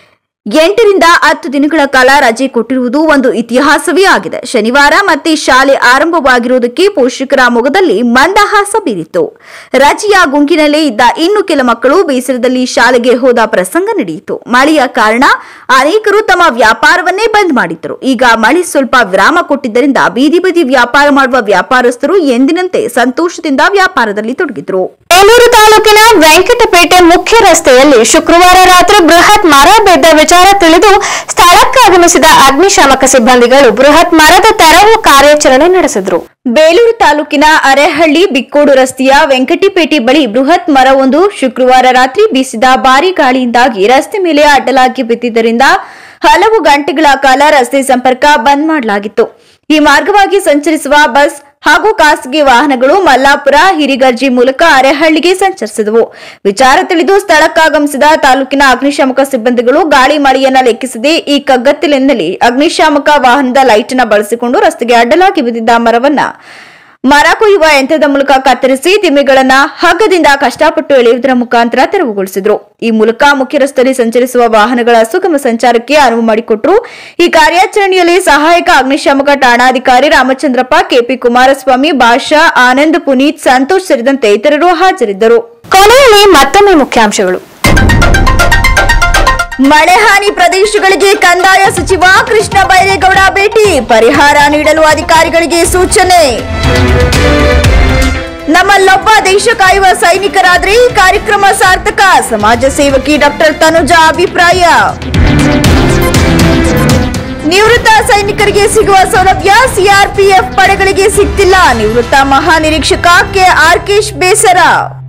B: ಎಂಟರಿಂದ ಹತ್ತು ದಿನಗಳ ಕಾಲ ರಜೆ ಕೊಟ್ಟಿರುವುದು ಒಂದು ಇತಿಹಾಸವೇ ಆಗಿದೆ ಶನಿವಾರ ಮತ್ತೆ ಶಾಲೆ ಆರಂಭವಾಗಿರುವುದಕ್ಕೆ ಪೋಷಕರ ಮೊಗದಲ್ಲಿ ಮಂದಹಾಸ ಬೀರಿತು ರಜೆಯ ಗುಂಗಿನಲ್ಲೇ ಇದ್ದ ಇನ್ನು ಕೆಲ ಮಕ್ಕಳು ಬೇಸರದಲ್ಲಿ ಶಾಲೆಗೆ ಹೋದ ಪ್ರಸಂಗ ನಡೆಯಿತು ಮಳೆಯ ಕಾರಣ ಅನೇಕರು ತಮ್ಮ ವ್ಯಾಪಾರವನ್ನೇ ಬಂದ್ ಮಾಡಿದ್ದರು ಈಗ ಮಳೆ ಸ್ವಲ್ಪ ವಿರಾಮ ಕೊಟ್ಟಿದ್ದರಿಂದ ಬೀದಿ ಬದಿ ವ್ಯಾಪಾರ ಮಾಡುವ ವ್ಯಾಪಾರಸ್ಥರು ಎಂದಿನಂತೆ ಸಂತೋಷದಿಂದ ವ್ಯಾಪಾರದಲ್ಲಿ ತೊಡಗಿದ್ರು
A: ಬೇಲೂರು ತಾಲೂಕಿನ ವೆಂಕಟಪೇಟೆ ಮುಖ್ಯ ರಸ್ತೆಯಲ್ಲಿ ಶುಕ್ರವಾರ ರಾತ್ರಿ ಬೃಹತ್ ಮರ ಬಿದ್ದ ವಿಚಾರ ತಿಳಿದು ಸ್ಥಳಕ್ಕೆ ಆಗಮಿಸಿದ ಅಗ್ನಿಶಾಮಕ ಸಿಬ್ಬಂದಿಗಳು ಬೃಹತ್ ಮರದ ತೆರವು ಕಾರ್ಯಾಚರಣೆ ನಡೆಸಿದ್ರು
B: ಬೇಲೂರು ತಾಲೂಕಿನ ಅರೆಹಳ್ಳಿ ಬಿಕ್ಕೋಡು ರಸ್ತೆಯ ವೆಂಕಟಿಪೇಟೆ ಬಳಿ ಬೃಹತ್ ಮರವೊಂದು ಶುಕ್ರವಾರ ರಾತ್ರಿ ಬೀಸಿದ ಭಾರೀ ಗಾಳಿಯಿಂದಾಗಿ ರಸ್ತೆ ಮೇಲೆ ಅಡ್ಡಲಾಗಿ ಬಿದ್ದಿದ್ದರಿಂದ ಹಲವು ಗಂಟೆಗಳ ಕಾಲ ರಸ್ತೆ ಸಂಪರ್ಕ ಬಂದ್ ಮಾಡಲಾಗಿತ್ತು ಈ ಮಾರ್ಗವಾಗಿ ಸಂಚರಿಸುವ ಬಸ್ ಹಾಗೂ ಖಾಸಗಿ ವಾಹನಗಳು ಮಲ್ಲಾಪುರ ಹಿರಿಗರ್ಜಿ ಮೂಲಕ ಅರೆಹಳ್ಳಿಗೆ ಸಂಚರಿಸಿದವು ವಿಚಾರ ತಿಳಿದು ಸ್ಥಳಕ್ಕಾಗಮಿಸಿದ ತಾಲೂಕಿನ ಅಗ್ನಿಶಾಮಕ ಸಿಬ್ಬಂದಿಗಳು ಗಾಳಿ ಮಳೆಯನ್ನ ಲೆಕ್ಕಿಸದೆ ಈ ಕಗ್ಗತ್ತಲಿನಲ್ಲಿ ಅಗ್ನಿಶಾಮಕ ವಾಹನದ ಲೈಟ್ ಅನ್ನ ಬಳಸಿಕೊಂಡು ರಸ್ತೆಗೆ ಅಡ್ಡಲಾಗಿ ಬಿದ್ದಿದ್ದ ಮರವನ್ನ ಮರ ಕೊಯ್ಯುವ ಯಂತ್ರದ ಮೂಲಕ ಕತ್ತರಿಸಿ ದಿಮ್ಮಿಗಳನ್ನ ಹಗ್ಗದಿಂದ ಕಷ್ಟಪಟ್ಟು ಎಳೆಯುವುದರ ಮುಖಾಂತರ ತೆರವುಗೊಳಿಸಿದ್ರು ಈ ಮೂಲಕ ಮುಖ್ಯ ರಸ್ತೆಯಲ್ಲಿ ಸಂಚರಿಸುವ ವಾಹನಗಳ ಸುಗಮ ಸಂಚಾರಕ್ಕೆ ಅನುವು ಮಾಡಿಕೊಟ್ರು ಈ ಕಾರ್ಯಾಚರಣೆಯಲ್ಲಿ ಸಹಾಯಕ ಅಗ್ನಿಶಾಮಕ ಠಾಣಾಧಿಕಾರಿ ರಾಮಚಂದ್ರಪ್ಪ ಕೆಪಿ ಕುಮಾರಸ್ವಾಮಿ ಭಾಷಾ ಆನಂದ್ ಪುನೀತ್ ಸಂತೋಷ್ ಸೇರಿದಂತೆ ಇತರರು ಹಾಜರಿದ್ದರು
A: ಕೊನೆಯಲ್ಲಿ ಮತ್ತೊಮ್ಮೆ ಮುಖ್ಯಾಂಶಗಳು
B: ಮಳೆ ಹಾನಿ ಪ್ರದೇಶಗಳಿಗೆ ಕಂದಾಯ ಸಚಿವ ಕೃಷ್ಣ ಬೈರೇಗೌಡ ಭೇಟಿ ಪರಿಹಾರ ನೀಡಲು ಅಧಿಕಾರಿಗಳಿಗೆ ಸೂಚನೆ ನಮ್ಮಲ್ಲೊಬ್ಬ ದೇಶ ಕಾಯುವ ಸೈನಿಕರಾದ್ರೆ ಈ ಕಾರ್ಯಕ್ರಮ ಸಾರ್ಥಕ ಸಮಾಜ ಸೇವಕಿ ಡಾಕ್ಟರ್ ತನುಜಾ ಅಭಿಪ್ರಾಯ ನಿವೃತ್ತ ಸೈನಿಕರಿಗೆ ಸಿಗುವ ಸೌಲಭ್ಯ ಸಿಆರ್ಪಿಎಫ್ ಪಡೆಗಳಿಗೆ ಸಿಗ್ತಿಲ್ಲ ನಿವೃತ್ತ ಮಹಾನಿರೀಕ್ಷಕ ಕೆ ಆರ್ಕೇಶ್ ಬೇಸರ